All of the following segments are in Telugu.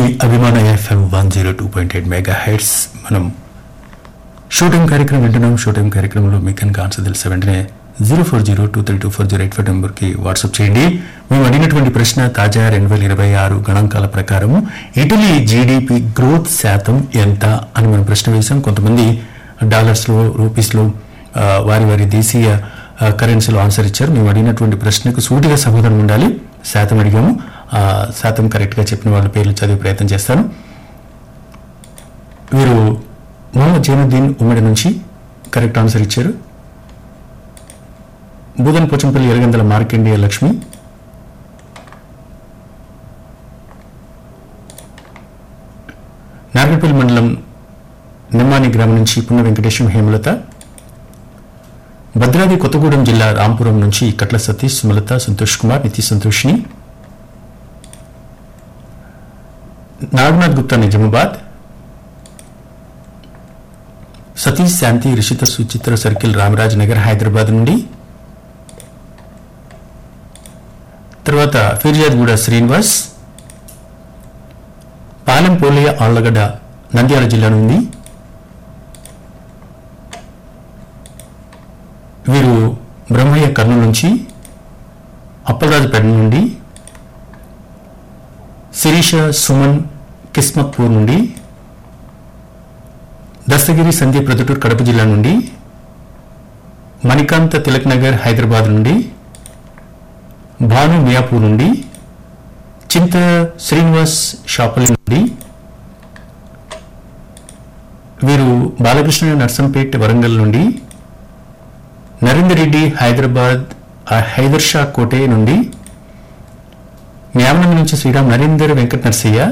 అభిమాన FM one zero two point eight mega heads మనం షూటింగ్ కార్యక్రమం వింటున్నాం షూటింగ్ కార్యక్రమంలో మీకు కనుక ఆన్సర్ తెలిసే వెంటనే zero four zero two three two four zero eight five నెంబర్కి వాట్సాప్ చేయండి మేము అడిగినటువంటి ప్రశ్న తాజా రెండు వేల ఇరవై ఆరు గణాంకాల ప్రకారం ఇటలీ జీడిపి గ్రోత్ శాతం ఎంత అని మనం ప్రశ్న వేశాం కొంతమంది డాలర్స్లో రూపీస్లో ఆ, వారి వారి దేశీయ ఆ, కరెన్సీలో ఆన్సర్ ఇచ్చారు మేము అడిగినటువంటి ప్రశ్నకు సూటిగా సమాధానం ఉండాలి శాతం అడిగాము ఆ శాతం కరెక్ట్గా చెప్పిన వాళ్ళ పేర్లు చదివే ప్రయత్నం చేస్తాను వీరు మొహమ్మద్ జైనుద్దీన్ ఉమ్మడి నుంచి కరెక్ట్ ఆన్సర్ ఇచ్చారు బూదన్ పోచంపల్లి ఎరగందల మార్కండేయ లక్ష్మి నార్గపల్లి మండలం నిమ్మాని గ్రామం నుంచి పున్న వెంకటేశం హేమలత భద్రాద్రి కొత్తగూడెం జిల్లా రాంపురం నుంచి కట్ల సతీష్ సుమలత సంతోష్ కుమార్ నితి సంతోష్ని నాగనాథ్ గుప్తా నిజామాబాద్ సతీష్ శాంతి రిషిత సుచిత్ర సర్కిల్ రామరాజ్ నగర్ హైదరాబాద్ నుండి తర్వాత ఫిర్యాద్గూడ శ్రీనివాస్ పాలెం పోలియ ఆళ్లగడ్డ నంద్యాల జిల్లా నుండి వీరు బ్రహ్మయ్య కర్నూలు నుంచి అప్పలరాజుపేట నుండి శిరీష సుమన్ కిస్మత్పూర్ నుండి దస్తగిరి సందీప్ ప్రొద్దుటూరు కడప జిల్లా నుండి మణికాంత తిలక్ నగర్ హైదరాబాద్ నుండి భాను మియాపూర్ నుండి చింత శ్రీనివాస్ షాపల్లి నుండి వీరు బాలకృష్ణ నర్సంపేట్ వరంగల్ నుండి నరేందర్ రెడ్డి హైదరాబాద్ ఆ హైదర్ షా కోటే నుండి న్యామనం నుంచి శ్రీరామ్ నరేందర్ వెంకట నర్సయ్య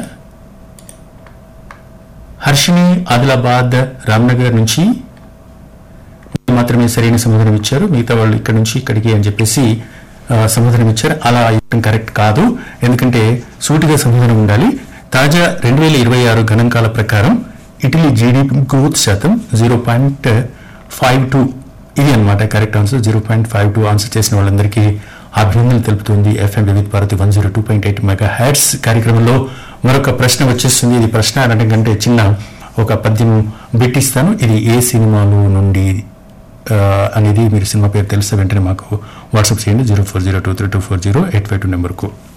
హర్షిని ఆదిలాబాద్ రామ్నగర్ నుంచి మాత్రమే సరైన సమాధానం ఇచ్చారు మిగతా వాళ్ళు ఇక్కడ నుంచి ఇక్కడికి అని చెప్పేసి ఆ, సమాధానం ఇచ్చారు అలా ఇవ్వడం కరెక్ట్ కాదు ఎందుకంటే సూటిగా సమాధానం ఉండాలి తాజా రెండు వేల ఇరవై ఆరు గణాంకాల ప్రకారం ఇటలీ జీడిపి గ్రోత్ శాతం జీరో పాయింట్ ఫైవ్ టూ ఇది అనమాట correct answer zero point five two answer చేసిన వాళ్ళందరికీ అభినందనలు తెలుపుతుంది FM Vividh Bharati one zero two point eight mega hats కార్యక్రమంలో మరొక ప్రశ్న వచ్చేస్తుంది ఇది ప్రశ్న అనడం కంటే చిన్న ఒక పద్యం బిట్టిస్తాను ఇది ఏ సినిమాలో నుండి ఆ, అనేది మీరు సినిమా పేరు తెలిస్తే వెంటనే మాకు వాట్సాప్ చేయండి zero four zero two three two four zero eight five two నెంబర్కు